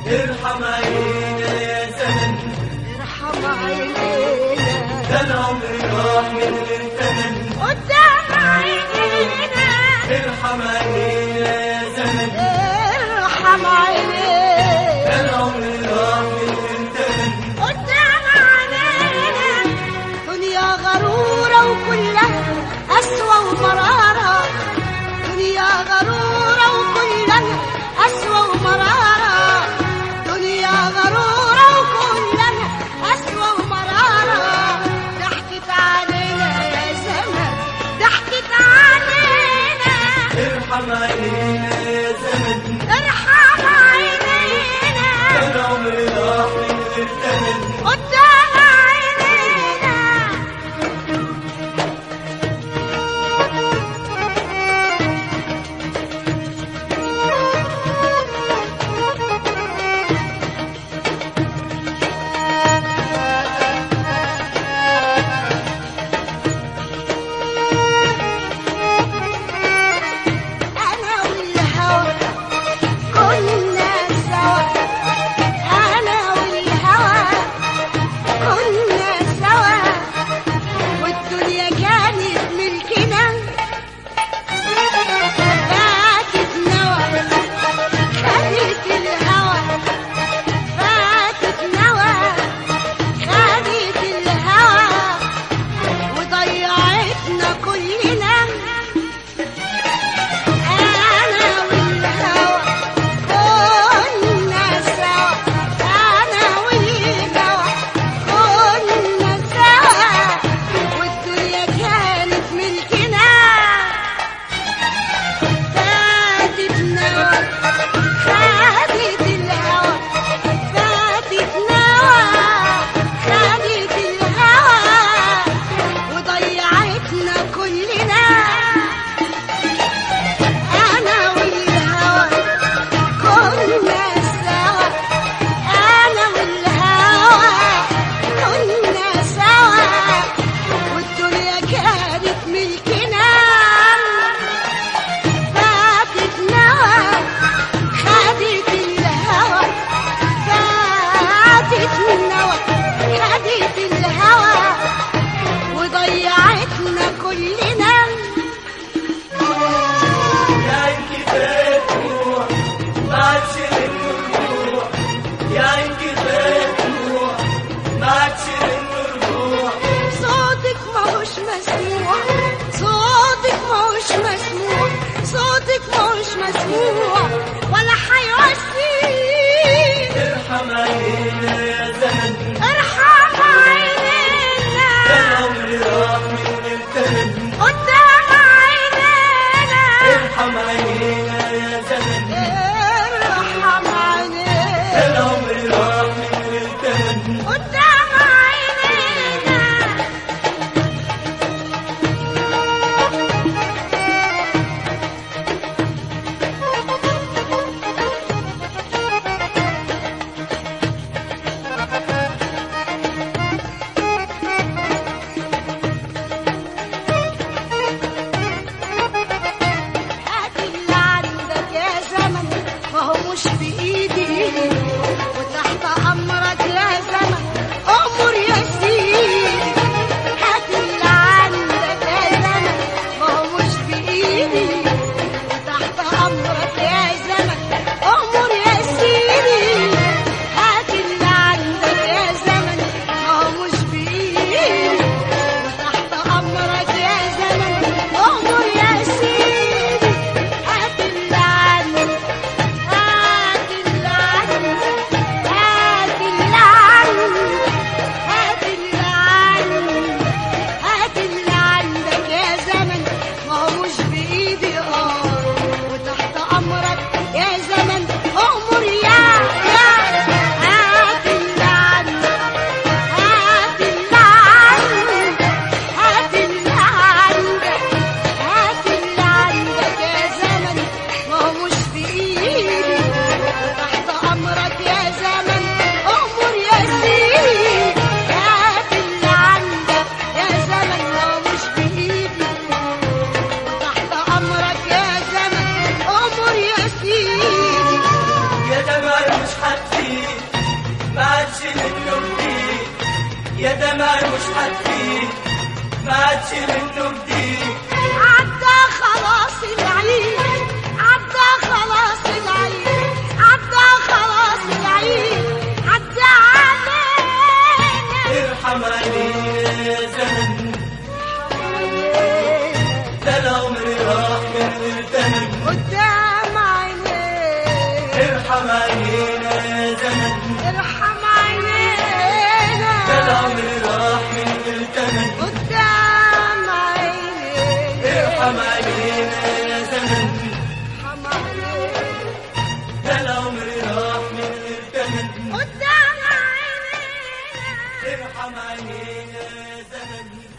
ارحم عينينا يا زمن ارحم عينينا ده العمر راح من غير ثمن قدام عينينا ارحم عينينا يا زمن ارحم عينينا ده العمر راح من غير ثمن قدام عينينا دنيا غرورة وكلها قسوة ومرارة دنيا غرورة وكلها قسوة ومرارة دنيا غرورة فات فيه ما عادش منه جديد عدى خلاص العيد عدى خلاص العيد عدى خلاص العيد عدى علينا ارحم علينا يا زمن ده العمر راح من غير تمن قدام عينينا ارحم علينا يا زمن ارحم ده عينينا العمر راح من غير تمن قدام عينينا ارحم علينا يا زمن ارحم علينا ده العمر راح من غير تمن قدام عينينا ارحم علينا يا زمن